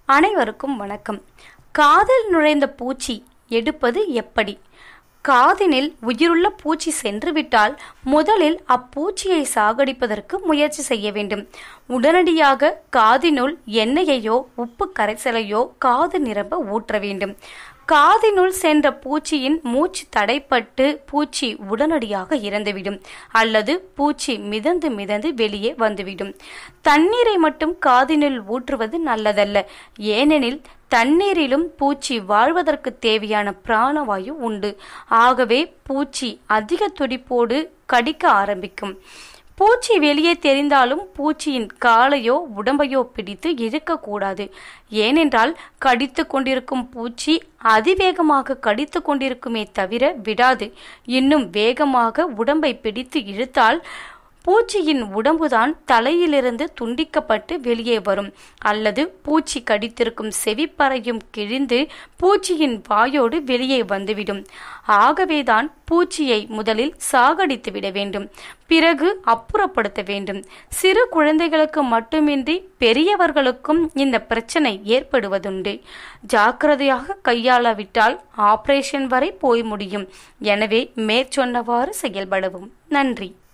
அனைவருக்கும் வணக்கம் காதில் நுழைந்த பூச்சி எடுப்பது எப்படி காதினில் உயிருள்ள பூச்சி சென்றுவிட்டால் முதலில் அப்பூச்சியை சாகடிப்பதற்கு முயற்சி செய்ய வேண்டும் உடனடியாக காதினுள் எண்ணெயையோ உப்பு கரைசலையோ காது நிரம்ப ஊற்ற வேண்டும் காதினுள் சென்ற பூச்சியின் மூச்சு தடைப்பட்டு பூச்சி உடனடியாக இறந்துவிடும் அல்லது பூச்சி மிதந்து மிதந்து வெளியே வந்துவிடும் தண்ணீரை மட்டும் காதினுள் ஊற்றுவது நல்லதல்ல ஏனெனில் தண்ணீரிலும் பூச்சி வாழ்வதற்கு தேவையான பிராணவாயு உண்டு ஆகவே பூச்சி அதிக துடிப்போடு கடிக்க ஆரம்பிக்கும் பூச்சி வெளியே தெரிந்தாலும் பூச்சியின் காலையோ உடம்பையோ பிடித்து இழுக்கக்கூடாது ஏனென்றால் கடித்து கொண்டிருக்கும் பூச்சி அதிவேகமாக கடித்து கொண்டிருக்குமே தவிர விடாது இன்னும் வேகமாக உடம்பை பிடித்து இழுத்தால் பூச்சியின் உடம்புதான் தலையிலிருந்து துண்டிக்கப்பட்டு வெளியே வரும் அல்லது பூச்சி கடித்திருக்கும் செவிப்பறையும் கிழிந்து பூச்சியின் வாயோடு வெளியே வந்துவிடும் ஆகவேதான் பூச்சியை முதலில் சாகடித்து விட வேண்டும் பிறகு அப்புறப்படுத்த வேண்டும் சிறு குழந்தைகளுக்கு மட்டுமின்றி பெரியவர்களுக்கும் இந்த பிரச்சனை ஏற்படுவதுண்டு ஜாக்கிரதையாக கையாளாவிட்டால் ஆபரேஷன் வரை போய் முடியும் எனவே மேற்சொன்னவாறு செயல்படவும் நன்றி